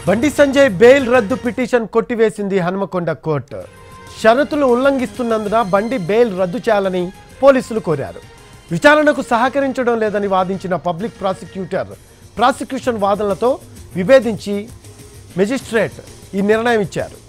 బండి సంజయ్ బెయిల్ రద్దు పిటిషన్ కొట్టివేసింది హనుమకొండ కోర్టు షరతులు ఉల్లంఘిస్తున్నందున బండి బెయిల్ రద్దు చేయాలని పోలీసులు కోరారు విచారణకు సహకరించడం లేదని వాదించిన పబ్లిక్ ప్రాసిక్యూటర్ ప్రాసిక్యూషన్ వాదనలతో విభేదించి మెజిస్ట్రేట్ ఈ నిర్ణయం ఇచ్చారు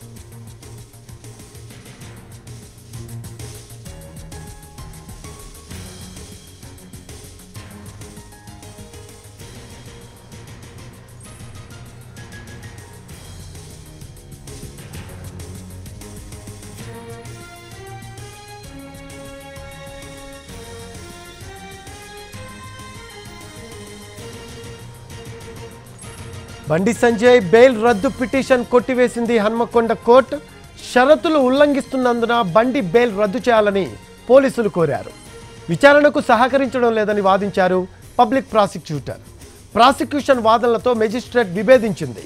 బండి సంజయ్ బెయిల్ రద్దు పిటిషన్ కొట్టివేసింది హన్మకొండ కోర్టు షరతులు ఉల్లంఘిస్తున్నందున బండి బెయిల్ రద్దు చేయాలని పోలీసులు కోరారు విచారణకు సహకరించడం లేదని వాదించారు పబ్లిక్ ప్రాసిక్యూటర్ ప్రాసిక్యూషన్ వాదనలతో మెజిస్ట్రేట్ విభేదించింది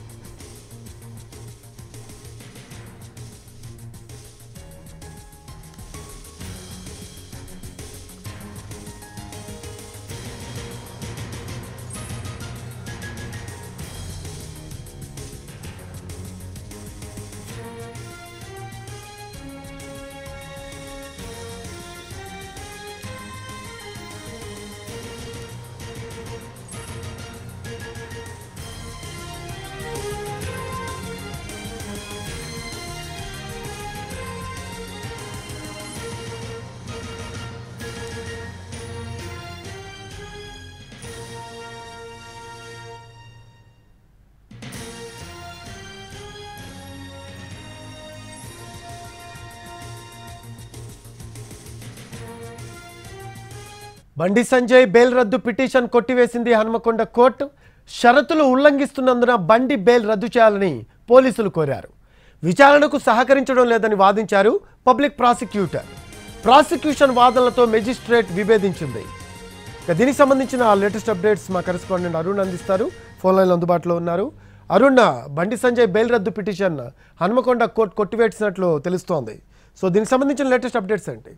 బండి సంజయ్ బెయిల్ రద్దు పిటిషన్ కొట్టివేసింది హన్మకొండ కోర్టు షరతులు ఉల్లంఘిస్తున్నందున బండి బెయిల్ రద్దు చేయాలని పోలీసులు కోరారు విచారణకు సహకరించడం లేదని వాదించారు పబ్లిక్ ప్రాసిక్యూటర్ ప్రాసిక్యూషన్ వాదనలతో మెజిస్ట్రేట్ విభేదించింది ఇక దీనికి సంబంధించిన లేటెస్ట్ అప్డేట్స్ మా కరెస్పాండెంట్ అరుణ్ అందిస్తారు ఫోన్ లైన్లో అందుబాటులో ఉన్నారు అరుణ్ బండి సంజయ్ బెయిల్ రద్దు పిటిషన్ హన్మకొండ కోర్టు కొట్టివేసినట్లు తెలుస్తోంది సో దీనికి సంబంధించిన లేటెస్ట్ అప్డేట్స్ ఏంటి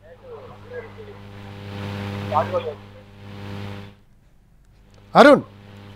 అరుణ్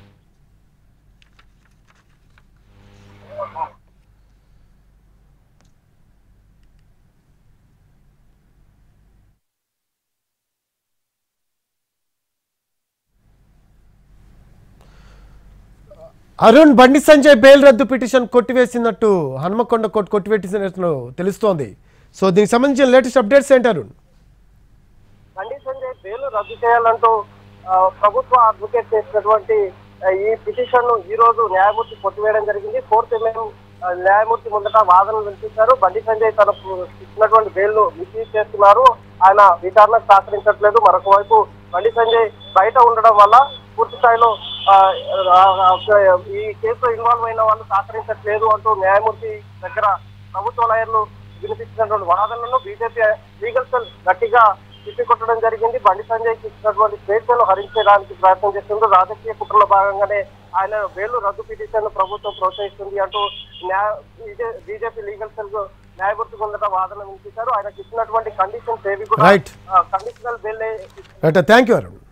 అరుణ్ బండి సంజయ్ బెయిల్ రద్దు పిటిషన్ కొట్టివేసినట్టు హనుమకొండ కోర్టు కొట్టివేసినట్లు తెలుస్తోంది సో దీనికి సంబంధించిన లేటెస్ట్ అప్డేట్స్ ఏంటి అరుణ్ బండి సంజయ్ బెయిల్ రద్దు చేయాలంటూ ఆ, ప్రభుత్వ అడ్వకేట్ చేసినటువంటి ఆ, ఈ పిటిషన్ ను ఈ రోజు న్యాయమూర్తి కొట్టివేయడం జరిగింది ఫోర్త్ ఎంఎం న్యాయమూర్తి ముందట వాదనలు వినిపించారు బండి సంజయ్ తనకు ఇచ్చినటువంటి బెయిల్ ను మిస్యూజ్ చేస్తున్నారు ఆయన విచారణకు సహకరించట్లేదు మరొక వైపు బండి సంజయ్ బయట ఉండడం వల్ల పూర్తి స్థాయిలో ఆ, ఆ, ఆ, ఈ కేసులో ఇన్వాల్వ్ అయిన వాళ్ళు సహకరించట్లేదు అంటూ న్యాయమూర్తి దగ్గర ప్రభుత్వ లాయర్లు వినిపించినటువంటి వాదనలను బీజేపీ లీగల్ సెల్ గట్టిగా తిప్పికొట్టడం జరిగింది బండి సంజయ్కి ఇచ్చినటువంటి స్వేచ్ఛను హరించడానికి ప్రయత్నం చేస్తుంది రాజకీయ కుట్రలో భాగంగానే ఆయన వేలు రద్దు పిటిషన్ ప్రభుత్వం ప్రోత్సహిస్తుంది అంటూ న్యాయ బీజేపీ లీగల్ సెల్ న్యాయమూర్తి ముందట వాదన వినిపించారు ఆయనకి ఇచ్చినటువంటి కండిషన్స్ ఏవి కూడా Right. Conditional bail right thank you Arun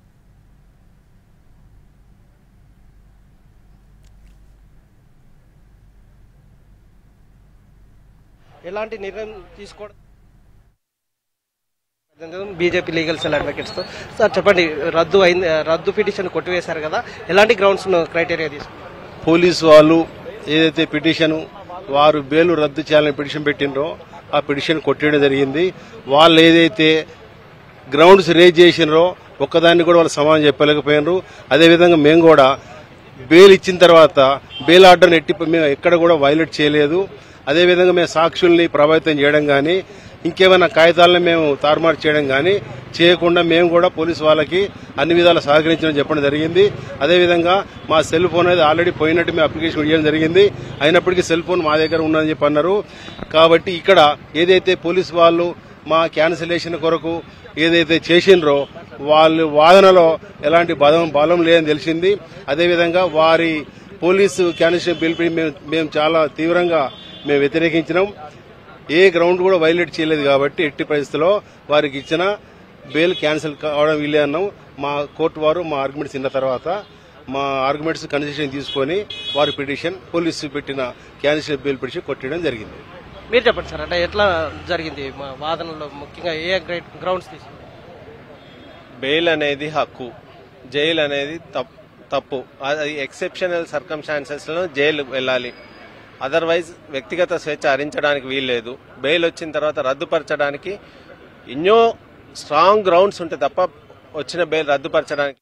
ఎలాంటి నిర్ణయం తీసుకోవడం బీజేపీ లీగల్ సెల్ అడ్వకేట్స్ తో సార్ చెప్పండి రద్దు అయింది రద్దు పిటిషన్ కొట్టివేశారు కదా ఎలాంటి గ్రౌండ్స్ క్రైటీరియా తీసుకున్నారు పోలీసు వాళ్ళు ఏదైతే పిటిషన్ వారు బెయిల్ రద్దు చేయాలని పిటిషన్ పెట్టినరో ఆ పిటిషన్ కొట్టేయడం జరిగింది వాళ్ళు ఏదైతే గ్రౌండ్స్ రేజ్ చేసినారో ఒక్కదాన్ని కూడా వాళ్ళు సమాధానం చెప్పలేకపోయినారు అదేవిధంగా మేము కూడా బెయిల్ ఇచ్చిన తర్వాత బెయిల్ ఆర్డర్ని ఎట్టి మేము ఎక్కడ కూడా వైలేట్ చేయలేదు అదేవిధంగా మేము సాక్షుల్ని ప్రభావితం చేయడం కానీ ఇంకేమైనా కాగితాలను మేము తారుమారు చేయడం కానీ చేయకుండా మేము కూడా పోలీసు వాళ్ళకి అన్ని విధాలు సహకరించడం చెప్పడం జరిగింది అదేవిధంగా మా సెల్ ఫోన్ అనేది ఆల్రెడీ పోయినట్టు మేము అప్లికేషన్ ఇవ్వడం జరిగింది అయినప్పటికీ సెల్ ఫోన్ మా దగ్గర ఉన్నదని చెప్పి అన్నారు కాబట్టి ఇక్కడ ఏదైతే పోలీసు వాళ్ళు మా క్యాన్సిలేషన్ కొరకు ఏదైతే చేసిండ్రో వాళ్ళు వాదనలో ఎలాంటి బలం బలం లేదని తెలిసింది అదేవిధంగా వారి పోలీసు క్యాన్సిలేషన్ పిలిపి మేము మేము చాలా తీవ్రంగా మేము వ్యతిరేకించినాం ఏ గ్రౌండ్ కూడా వైలేట్ చేయలేదు కాబట్టి ఎట్టి పరిస్థితుల్లో వారికి ఇచ్చిన బెయిల్ క్యాన్సిల్ కావడం వీలే అన్నాం మా కోర్టు వారు మా ఆర్గ్యుమెంట్స్ విన్న తర్వాత మా ఆర్గ్యుమెంట్స్ కన్సిడరేషన్ తీసుకొని వారి పిటిషన్ పోలీసు పెట్టిన క్యాన్సిల్ బెయిల్ పిటిషన్ కొట్టడం జరిగింది మీరు చెప్పండి సార్ అంటే ఎట్లా జరిగింది మా వాదనలో ముఖ్యంగా ఏ గ్రౌండ్స్ తీసుకుంటారు బెయిల్ అనేది హక్కు జైలు అనేది తప్- తప్పు అది ఎక్సెప్షనల్ సర్కమ్స్టాన్సెస్ లో జైలు వెళ్ళాలి అదర్వైజ్ వ్యక్తిగత స్వేచ్ఛ హరించడానికి వీల్లేదు బెయిల్ వచ్చిన తర్వాత రద్దుపరచడానికి ఎన్నో స్ట్రాంగ్ గ్రౌండ్స్ ఉంటే తప్ప వచ్చిన బెయిల్ రద్దుపరచడానికి